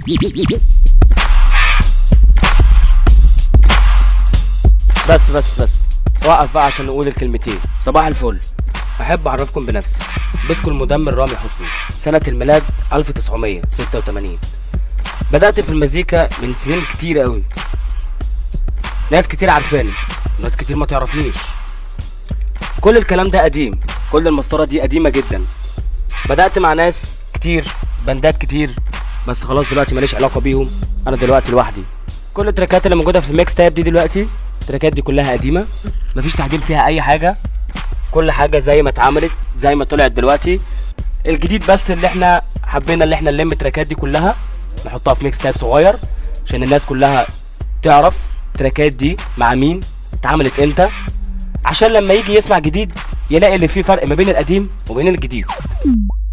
بس بس بس وقف بقى عشان نقول الكلمتين صباح الفل احب اعرفكم بنفسي بسكو المدمر رامي حسني سنة الميلاد 1986 بدأت في المزيكا من سنين كتير قوي ناس كتير عارفاني ناس كتير ما تعرفنيش كل الكلام ده قديم كل المسطرة دي قديمة جدا بدأت مع ناس كتير بندات كتير بس خلاص دلوقتي ماليش علاقة بيهم انا دلوقتي لوحدي كل التراكات اللي موجودة في الميكس تاب دي دلوقتي التراكات دي كلها قديمة مفيش تعديل فيها اي حاجة كل حاجة زي ما اتعملت زي ما طلعت دلوقتي الجديد بس اللي احنا حبينا اللي احنا نلم التراكات دي كلها نحطها في ميكس تاب صغير عشان الناس كلها تعرف التراكات دي مع مين اتعملت امتى عشان لما يجي يسمع جديد يلاقي اللي فيه فرق ما بين القديم وبين الجديد